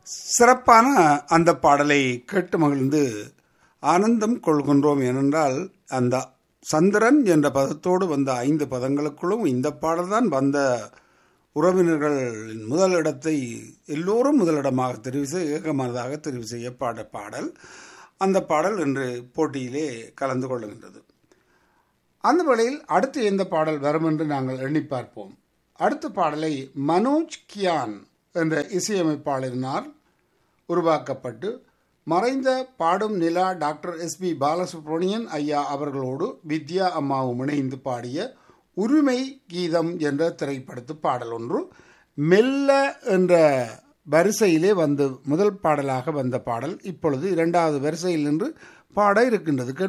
சிறப்பான அந்த பாடலை கேட்டு மகிழ்ந்து ஆனந்தம் கொள்கின்றோம் ஏனென்றால் அந்த சந்திரன் என்ற பதத்தோடு வந்த ஐந்து பதங்களுக்குள்ளும் இந்த பாடல்தான் வந்த உறவினர்களின் முதலிடத்தை எல்லோரும் முதலிடமாக தெரிவு செய்ய ஏகமனதாக தெரிவு செய்ய பாட பாடல் அந்த பாடல் இன்று போட்டியிலே கலந்து கொள்ளுகின்றது அந்த வேளையில் அடுத்து எந்த பாடல் வரும் என்று நாங்கள் எண்ணி பார்ப்போம் அடுத்த பாடலை மனோஜ் கியான் என்ற இசையமைப்பாளரினால் உருவாக்கப்பட்டு மறைந்த பாடும் நிலா டாக்டர் எஸ் பி பாலசுப்ரமணியன் ஐயா அவர்களோடு வித்யா அம்மாவும் இணைந்து பாடிய உரிமை கீதம் என்ற திரைப்படத்து பாடல் ஒன்று மெல்ல என்ற வரிசையிலே வந்து முதல் பாடலாக வந்த பாடல் இப்பொழுது இரண்டாவது வரிசையில் நின்று பாட இருக்கின்றது